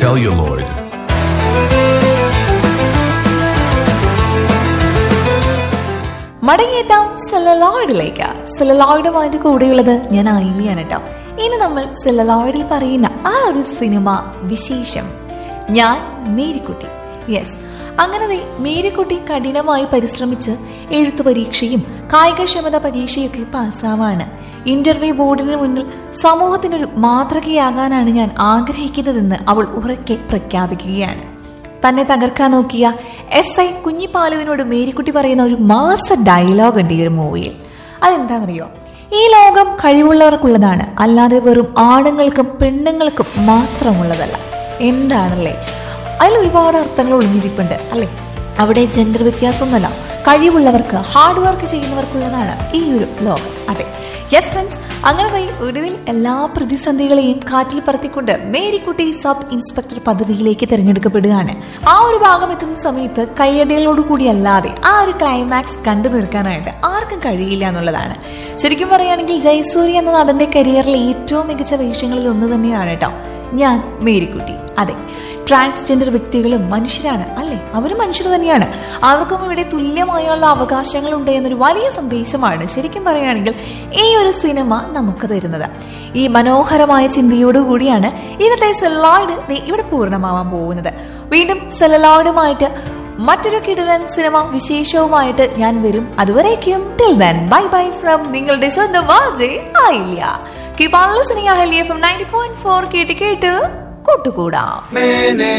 celluloid. മടങ്ങിയെത്താം സെലലോയിഡിലേക്ക് സെലലോയിഡുമായിട്ട് കൂടെയുള്ളത് ഞാൻ ഐലിയാണ് കേട്ടോ ഇനി നമ്മൾ സെലലോയിഡിൽ പറയുന്ന ആ ഒരു സിനിമ വിശേഷം ഞാൻ മേരിക്കുട്ടി യെസ് അങ്ങനെ ദേ മേരിക്കുട്ടി കഠിനമായി പരിശ്രമിച്ച് എഴുത്തു പരീക്ഷയും കായികക്ഷമത പരീക്ഷയൊക്കെ പാസ്സാവാണ് ഇന്റർവ്യൂ ബോർഡിന് മുന്നിൽ സമൂഹത്തിനൊരു മാതൃകയാകാനാണ് ഞാൻ ആഗ്രഹിക്കുന്നതെന്ന് അവൾ ഉറക്കെ പ്രഖ്യാപിക്കുകയാണ് തന്നെ തകർക്കാൻ നോക്കിയ എസ് ഐ കുഞ്ഞിപ്പാലുവിനോട് മേരിക്കുട്ടി പറയുന്ന ഒരു മാസ ഡയലോഗ് ഉണ്ട് ഈ ഒരു മൂവിയിൽ അതെന്താണെന്നറിയോ ഈ ലോകം കഴിവുള്ളവർക്കുള്ളതാണ് അല്ലാതെ വെറും ആണുങ്ങൾക്കും പെണ്ണുങ്ങൾക്കും മാത്രമുള്ളതല്ല എന്താണല്ലേ അതിൽ ഒരുപാട് അർത്ഥങ്ങൾ ഒളിഞ്ഞിരിപ്പുണ്ട് അല്ലേ അവിടെ ജെൻഡർ വ്യത്യാസമൊന്നുമല്ല കഴിവുള്ളവർക്ക് ഹാർഡ് വർക്ക് ചെയ്യുന്നവർക്കുള്ളതാണ് ഈ ഒരു ലോകം അതെ യെസ് ഫ്രണ്ട്സ് അങ്ങനെ ദേ ഒടുവിൽ എല്ലാ പ്രതിസന്ധികളെയും കാറ്റിൽ പറത്തിക്കൊണ്ട് മേരിക്കുട്ടി സബ് ഇൻസ്പെക്ടർ പദവിയിലേക്ക് തിരഞ്ഞെടുക്കപ്പെടുകയാണ് ആ ഒരു ഭാഗം എത്തുന്ന സമയത്ത് കയ്യടികളോട് കൂടി അല്ലാതെ ആ ഒരു ക്ലൈമാക്സ് കണ്ടു തീർക്കാനായിട്ട് ആർക്കും കഴിയില്ല എന്നുള്ളതാണ് ശരിക്കും പറയുകയാണെങ്കിൽ ജയസൂരി എന്ന നടന്റെ കരിയറിലെ ഏറ്റവും മികച്ച വേഷങ്ങളിൽ ഒന്ന് തന്നെയാണ് കേട്ടോ ഞാൻ മേരിക്കുട്ടി അതെ ട്രാൻസ്ജെൻഡർ വ്യക്തികളും മനുഷ്യരാണ് അല്ലേ അവരും മനുഷ്യർ തന്നെയാണ് അവർക്കും ഇവിടെ തുല്യമായുള്ള അവകാശങ്ങൾ ഉണ്ട് എന്നൊരു വലിയ സന്ദേശമാണ് ശരിക്കും പറയുകയാണെങ്കിൽ ഈ ഒരു സിനിമ നമുക്ക് തരുന്നത് ഈ മനോഹരമായ ചിന്തയോടുകൂടിയാണ് ഇന്നത്തെ സെല്ലായിഡ് ദേ ഇവിടെ പൂർണ്ണമാവാൻ പോകുന്നത് വീണ്ടും സെലലോയിഡുമായിട്ട് മറ്റൊരു കിടിലൻ സിനിമ വിശേഷവുമായിട്ട് ഞാൻ വരും അതുവരേക്കും till then bye bye from നിങ്ങളുടെ സ്വന്തം ആർജെ ആയില്ല keep on listening Ahalya from 90.4 കേട്ട് കേട്ട് കൂട്ടുകൂടാം